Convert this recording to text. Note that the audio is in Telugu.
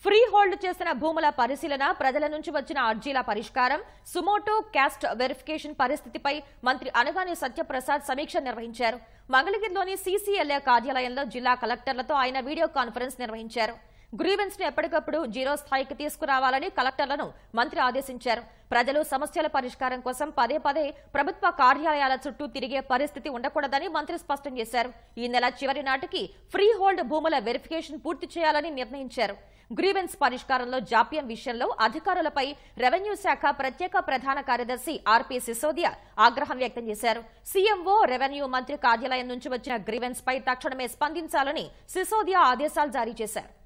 ఫ్రీ హోల్డ్ చేసిన భూముల పరిశీలన ప్రజల నుంచి వచ్చిన అర్జీల పరిష్కారం సుమోటో క్యాస్ట్ వెరిఫికేషన్ పరిస్థితిపై మంత్రి అనగాని సత్యప్రసాద్ సమీక్ష నిర్వహించారు మంగళగిరిలోని సీసీఎల్ఏ కార్యాలయంలో జిల్లా కలెక్టర్లతో ఆయన వీడియో కాన్ఫరెన్స్ నిర్వహించారు గ్రీవెన్స్ ను ఎప్పటికప్పుడు జీరో స్థాయికి తీసుకురావాలని కలెక్టర్లను మంత్రి ఆదేశించారు ప్రజలు సమస్యల పరిష్కారం కోసం పదే పదే ప్రభుత్వ కార్యాలయాల చుట్టూ తిరిగే పరిస్థితి ఉండకూడదని మంత్రి స్పష్టం చేశారు ఈ నెల చివరి నాటికి ఫ్రీ హోల్డ్ భూముల వెరిఫికేషన్ పూర్తి చేయాలని నిర్ణయించారు గ్రీవెన్స్ పరిష్కారంలో జాప్యం విషయంలో అధికారులపై రెవెన్యూ శాఖ ప్రత్యేక ప్రధాన కార్యదర్శి ఆర్పి సిసోదియా ఆగ్రహం వ్యక్తం చేశారు సీఎంఓ రెవెన్యూ మంత్రి కార్యాలయం నుంచి వచ్చిన గ్రీవెన్స్ పై తక్షణమే స్పందించాలని సిసోదియా ఆదేశాలు జారీ చేశారు